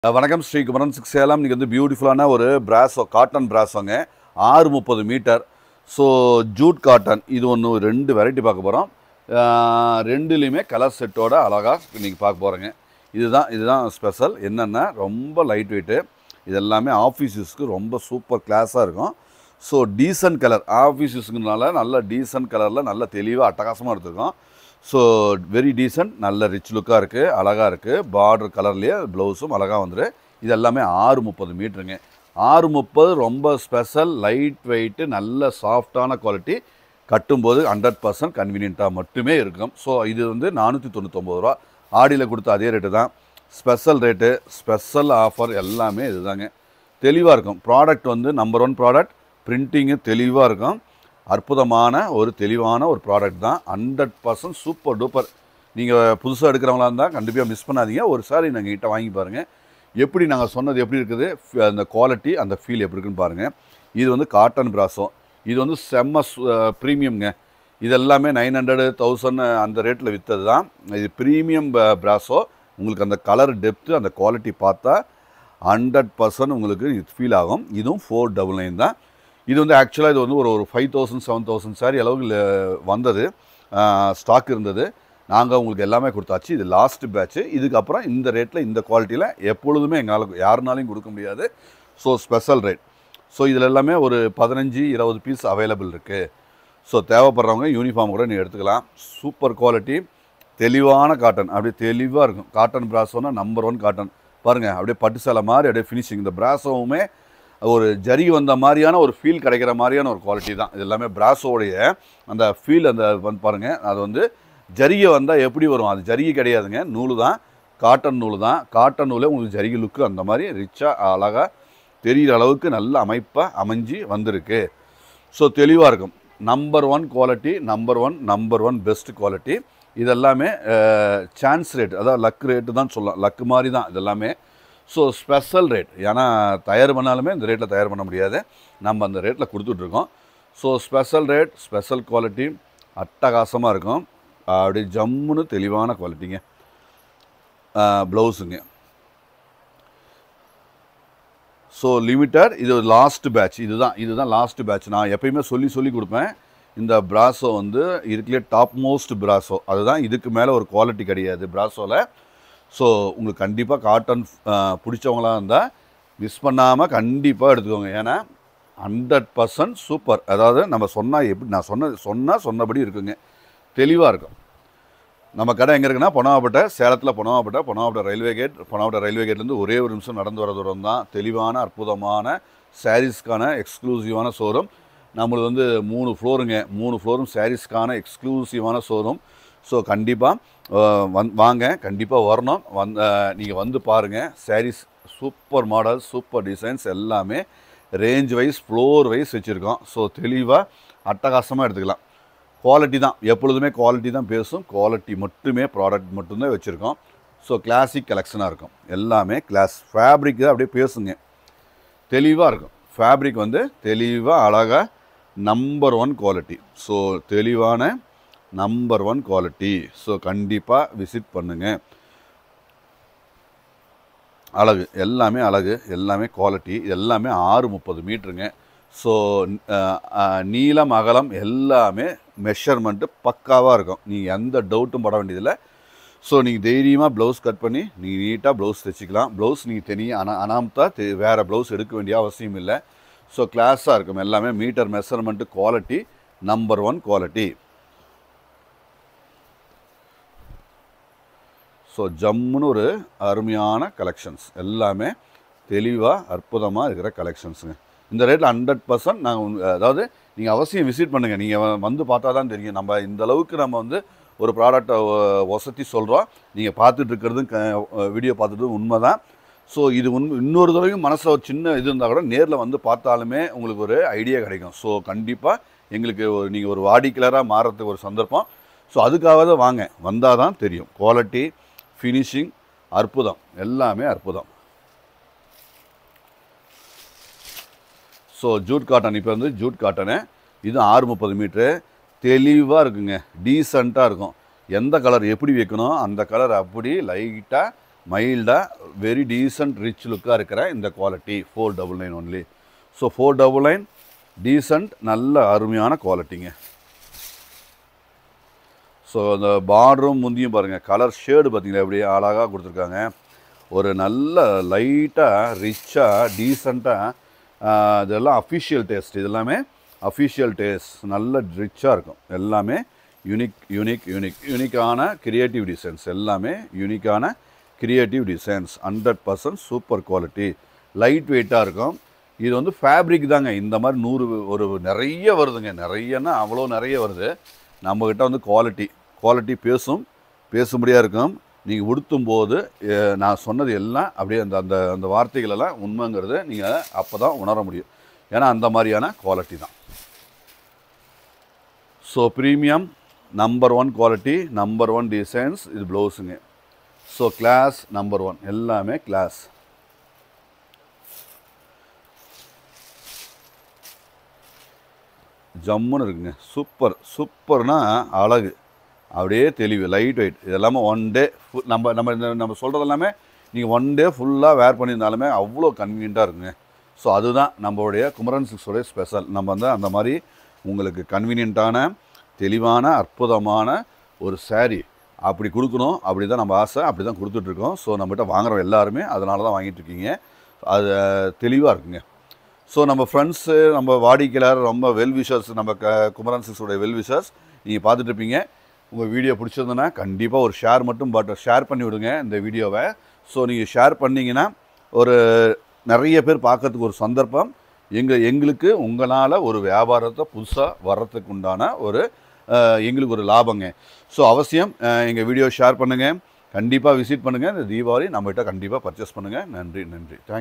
அஹ் வணக்கம் ஸ்ரீ குமரன் சிக்ஸ் சேலம் இன்றைக்கி வந்து பியூட்டிஃபுல்லான ஒரு பிராஸோ காட்டன் பிராஸோங்க ஆறு முப்பது மீட்டர் ஸோ ஜூட் காட்டன் இது ஒன்று ரெண்டு வெரைட்டி பார்க்க போகிறோம் ரெண்டுலேயுமே கலர் செட்டோட அழகாக இன்றைக்கி பார்க்க போகிறோங்க இதுதான் இதுதான் ஸ்பெஷல் என்னென்னா ரொம்ப லைட் வெயிட்டு இது எல்லாமே ஆஃபீஸ் யூஸ்க்கு ரொம்ப சூப்பர் கிளாஸாக இருக்கும் ஸோ டீசன்ட் கலர் ஆஃபீஸ் யூஸுக்குனால நல்ல டீசன்ட் கலரில் நல்ல தெளிவாக அட்டகாசமாக எடுத்துருக்கோம் ஸோ வெரி டீசன்ட் நல்ல ரிச் லுக்காக இருக்குது அழகாக இருக்குது பார்டர் கலர்லேயே ப்ளவுஸும் அழகாக வந்துரு இது எல்லாமே ஆறு முப்பது மீட்டருங்க ஆறு முப்பது ரொம்ப ஸ்பெஷல் லைட் வெயிட்டு நல்ல சாஃப்டான குவாலிட்டி கட்டும்போது ஹண்ட்ரட் பர்சன்ட் கன்வீனியண்ட்டாக மட்டுமே இருக்கும் ஸோ இது வந்து நானூற்றி தொண்ணூத்தொம்பது ரூபா ஆடியில் கொடுத்த அதே ரேட்டு தான் ஸ்பெஷல் ரேட்டு ஸ்பெஷல் ஆஃபர் எல்லாமே இதுதாங்க தெளிவாக இருக்கும் ப்ராடக்ட் வந்து நம்பர் ஒன் ப்ராடக்ட் பிரிண்டிங்கு தெளிவாக இருக்கும் அற்புதமான ஒரு தெளிவான ஒரு ப்ராடக்ட் தான் ஹண்ட்ரட் பர்சன்ட் சூப்பர் டூப்பர் நீங்கள் புதுசாக எடுக்கிறவங்களா இருந்தால் கண்டிப்பாக மிஸ் பண்ணாதீங்க ஒரு சாரி நாங்கள் கிட்ட வாங்கி பாருங்கள் எப்படி நாங்கள் சொன்னது எப்படி இருக்குது ஃப- அந்த குவாலிட்டி அந்த ஃபீல் எப்படி இருக்குன்னு பாருங்கள் இது வந்து காட்டன் பிராஸோ இது வந்து செம்ம ப்ரீமியம்ங்க இது எல்லாமே நைன் ஹண்ட்ரடு தௌசண்ட் அந்த ரேட்டில் விற்றது தான் இது ப்ரீமியம் பிராஸோ உங்களுக்கு அந்த கலர் டெப்த்து அந்த குவாலிட்டி பார்த்தா ஹண்ட்ரட் பர்சன்ட் உங்களுக்கு இது ஃபீல் ஆகும் இதுவும் ஃபோர் டபுள் நைன் தான் இது வந்து ஆக்சுவலாக இது வந்து ஒரு ஒரு five thousand seven thousand sari அளவுக்கு ல- வந்தது ஸ்டாக் இருந்தது நாங்கள் உங்களுக்கு எல்லாமே கொடுத்தாச்சு இது லாஸ்ட் பேட்ச்சு இதுக்கப்புறம் இந்த ரேட்டில் இந்த குவாலிட்டியில் எப்பொழுதுமே எங்களால் யாருனாலையும் கொடுக்க முடியாது ஸோ ஸ்பெஷல் ரேட் ஸோ இதில் எல்லாமே ஒரு பதினஞ்சு இருபது பீஸ் அவைலபிள் இருக்குது ஸோ தேவைப்படுறவங்க யூனிஃபார்ம் கூட நீ எடுத்துக்கலாம் சூப்பர் குவாலிட்டி தெளிவான காட்டன் அப்படியே தெளிவாக இருக்கும் காட்டன் பிராசோனா நம்பர் ஒன் காட்டன் பாருங்கள் அப்படியே பட்டு சேலை மாதிரி அப்படியே ஃபினிஷிங் இந்த பிராசோவுமே ஒரு ஜரி வந்த மாதிரியான ஒரு ஃபீல் கிடைக்கிற மாதிரியான ஒரு குவாலிட்டி தான் இது எல்லாமே பிராஸோடைய அந்த ஃபீல் அந்த வந்து பாருங்கள் அது வந்து ஜரிகை வந்தால் எப்படி வரும் அது ஜரிகை கிடையாதுங்க நூல் தான் காட்டன் நூல் தான் காட்டன் நூலே உங்களுக்கு ஜரிகை லுக்கு அந்த மாதிரி ரிச்சாக அழகாக தெரிகிற அளவுக்கு நல்ல அமைப்பாக அமைஞ்சு வந்திருக்கு ஸோ தெளிவாக இருக்கும் number one quality number one number one best quality இதெல்லாமே சான்ஸ் ரேட் அதாவது லக் ரேட்டு தான் சொல்லலாம் லக்கு மாதிரி தான் இதெல்லாமே ஸோ ஸ்பெஷல் ரேட் ஏன்னா தயார் பண்ணாலுமே இந்த ரேட்டில் தயார் பண்ண முடியாது நம்ம அந்த ரேட்டில் கொடுத்துட்ருக்கோம் so special rate special quality அட்டகாசமாக இருக்கும் அப்படி ஜம்முன்னு தெளிவான குவாலிட்டிங்க ப்ளவுஸுங்க ஸோ லிமிட்டட் இது லாஸ்ட் பேட்ச் இதுதான் இதுதான் லாஸ்ட் பேட்ச் நான் எப்பயுமே சொல்லி சொல்லி கொடுப்பேன் இந்த பிராசோ வந்து இதுக்குள்ளே டாப் மோஸ்ட் பிராசோ அதுதான் இதுக்கு மேலே ஒரு குவாலிட்டி கிடையாது பிராசோவில் ஸோ உங்களுக்கு கண்டிப்பாக காட்டன் பிடிச்சவங்களாக இருந்தால் மிஸ் பண்ணாமல் கண்டிப்பாக எடுத்துக்கோங்க ஏன்னா ஹண்ட்ரட் பர்சன்ட் சூப்பர் அதாவது நம்ம சொன்னால் எப்படி நான் சொன்ன சொன்னால் சொன்னபடி இருக்குங்க தெளிவாக இருக்கும் நம்ம கடை எங்கே இருக்குன்னா பொனாவப்பட்டை சேலத்தில் பொனாவப்பட்டை பொனாவப்பட்டை ரயில்வே கேட் பொனாவப்பட்டை ரயில்வே கேட்லேருந்து ஒரே ஒரு நிமிஷம் நடந்து வர தூரம் தான் தெளிவான அற்புதமான சாரீஸ்க்கான எக்ஸ்க்ளூசிவான ஷோரூம் நம்மளது வந்து மூணு ஃப்ளோருங்க மூணு ஃப்ளோரும் சாரீஸ்க்கான எக்ஸ்க்ளூசிவான ஷோரூம் ஸோ கண்டிப்பாக வந் வாங்க கண்டிப்பாக வரணும் வந் நீங்கள் வந்து பாருங்கள் sarees super model super designs எல்லாமே ரேஞ்ச் வைஸ் ஃப்ளோர் வைஸ் வச்சுருக்கோம் ஸோ தெளிவாக அட்டகாசமாக எடுத்துக்கலாம் குவாலிட்டி தான் எப்பொழுதுமே குவாலிட்டி தான் பேசும் குவாலிட்டி மட்டுமே ப்ராடக்ட் மட்டும்தான் வச்சுருக்கோம் ஸோ கிளாசிக் கலெக்ஷனாக இருக்கும் எல்லாமே கிளாஸ் ஃபேப்ரிக் தான் அப்படியே பேசுங்க தெளிவாக இருக்கும் ஃபேப்ரிக் வந்து தெளிவாக அழகாக நம்பர் ஒன் குவாலிட்டி ஸோ தெளிவான நம்பர் ஒன் குவாலிட்டி ஸோ கண்டிப்பாக விசிட் பண்ணுங்கள் அழகு எல்லாமே அழகு எல்லாமே குவாலிட்டி எல்லாமே ஆறு முப்பது மீட்டருங்க ஸோ நீளம் அகலம் எல்லாமே மெஷர்மெண்ட்டு பக்காவாக இருக்கும் நீங்கள் எந்த டவுட்டும் பட வேண்டியதில்லை ஸோ நீங்கள் தைரியமாக ப்ளவுஸ் கட் பண்ணி நீங்கள் நீட்டாக ப்ளவுஸ் தைச்சிக்கலாம் ப்ளவுஸ் நீங்கள் தனியாக அனா அனாமத்தா தெ வேறு ப்ளவுஸ் எடுக்க வேண்டிய அவசியம் இல்லை ஸோ கிளாஸாக இருக்கும் எல்லாமே meter measurement quality number one quality so ஜம்முன்னு ஒரு அருமையான கலெக்ஷன்ஸ் எல்லாமே தெளிவாக அற்புதமாக இருக்கிற கலெக்ஷன்ஸுங்க இந்த ரேட்டில் ஹண்ட்ரட் பர்சன்ட் நாங்கள் அதாவது நீங்கள் அவசியம் விசிட் பண்ணுங்கள் நீங்கள் வந்து பார்த்தா தான் தெரியும் நம்ம இந்த அளவுக்கு நம்ம வந்து ஒரு ப்ராடக்டை வசதி சொல்கிறோம் நீங்கள் பார்த்துட்டு இருக்கிறதும் க வீடியோ பார்த்துட்டு உண்மை தான் ஸோ இது உன் இன்னொரு தடவையும் மனசில் ஒரு சின்ன இது இருந்தால் கூட நேரில் வந்து பார்த்தாலுமே உங்களுக்கு ஒரு ஐடியா கிடைக்கும் ஸோ கண்டிப்பாக எங்களுக்கு ஒரு நீங்கள் ஒரு வாடிக்கையாளராக மாறுறதுக்கு ஒரு சந்தர்ப்பம் ஸோ அதுக்காக தான் வாங்க வந்தால் தான் தெரியும் குவாலிட்டி ஃபினிஷிங் அற்புதம் எல்லாமே அற்புதம் ஸோ ஜூட் காட்டன் இப்போ வந்து ஜூட் காட்டனு இது ஆறு முப்பது மீட்ரு தெளிவாக இருக்குங்க டீசெண்டாக இருக்கும் எந்த கலர் எப்படி வைக்கணும் அந்த கலர் அப்படி லைட்டாக மைல்டாக வெரி டீசன்ட் ரிச் லுக்காக இருக்கிற இந்த quality four double nine only so four double nine decent நல்ல அருமையான குவாலிட்டிங்க ஸோ அந்த பார்டரும் முந்தியும் பாருங்கள் கலர் ஷேடு பார்த்தீங்களா எப்படி அழகாக கொடுத்துருக்காங்க ஒரு நல்ல லைட்டாக ரிச்சாக டீசெண்டாக இதெல்லாம் அஃபிஷியல் டேஸ்ட் இது எல்லாமே அஃபிஷியல் டேஸ்ட் நல்ல ரிச்சாக இருக்கும் எல்லாமே யூனிக் யூனிக் யூனிக் யூனிக்கான கிரியேட்டிவ் டிசைன்ஸ் எல்லாமே யூனிக்கான creative designs hundred percent super quality light வெயிட்டாக இருக்கும் இது வந்து ஃபேப்ரிக் தாங்க இந்த மாதிரி நூறு ஒரு நிறைய வருதுங்க நிறையன்னா அவ்வளோ நிறைய வருது நம்மக்கிட்ட வந்து குவாலிட்டி குவாலிட்டி பேசும் பேசும்படியாக இருக்கும் நீங்கள் உடுத்தும் போது அஹ், நான் சொன்னது எல்லாம் அப்படியே அந்த அந்த அந்த வார்த்தைகள் எல்லாம் உண்மைங்கிறது நீங்கள் அப்போ தான் உணர முடியும் ஏன்னா அந்த மாதிரியான குவாலிட்டி தான் so premium number one quality number one designs இது ப்ளவுஸுங்க ஸோ கிளாஸ் நம்பர் ஒன் எல்லாமே கிளாஸ் ஜம்முன்னு இருக்குங்க சூப்பர் சூப்பர்னா அழகு அப்படியே தெளிவு லைட் வெயிட் இது எல்லாமே ஒன் டே நம்ம நம்ம இந்த நம்ம சொல்கிறது எல்லாமே நீங்கள் ஒன் டே ஃபுல்லாக வேர் பண்ணியிருந்தாலுமே அவ்வளோ கன்வீனியண்ட்டாக இருக்குங்க ஸோ அதுதான் நம்மளுடைய குமரன் சிக்ஸோடைய ஸ்பெஷல் நம்ம வந்து அந்த மாதிரி உங்களுக்கு கன்வீனியண்ட்டான தெளிவான அற்புதமான ஒரு saree அப்படி கொடுக்கணும் அப்படி தான் நம்ம ஆசை அப்படி தான் கொடுத்துட்ருக்கோம் ஸோ நம்மகிட்ட வாங்குறோம் எல்லாருமே அதனால தான் வாங்கிட்டு இருக்கீங்க அது தெளிவாக இருக்குங்க ஸோ நம்ம ஃப்ரெண்ட்ஸு நம்ம வாடிக்கையாளர் ரொம்ப வெல் விஷர்ஸ் நம்ம க குமரன் சிக்ஸோடைய வெல் விஷர்ஸ் நீங்கள் பார்த்துட்டு இருப்பீங்க உங்கள் வீடியோ பிடிச்சிருந்ததுன்னா கண்டிப்பாக ஒரு ஷேர் மட்டும் பட் ஷேர் பண்ணி விடுங்க இந்த வீடியோவை ஸோ நீங்கள் ஷேர் பண்ணீங்கன்னா ஒரு நிறைய பேர் பார்க்கறதுக்கு ஒரு சந்தர்ப்பம் எங்கள் எங்களுக்கு உங்களால் ஒரு வியாபாரத்தை புதுசாக வர்றதுக்கு உண்டான ஒரு அஹ், எங்களுக்கு ஒரு லாபங்க ஸோ அவசியம் எங்கள் வீடியோ ஷேர் பண்ணுங்கள் கண்டிப்பாக விசிட் பண்ணுங்கள் இந்த தீபாவளி நம்மகிட்ட கண்டிப்பாக பர்ச்சேஸ் பண்ணுங்கள் நன்றி நன்றி தேங்க்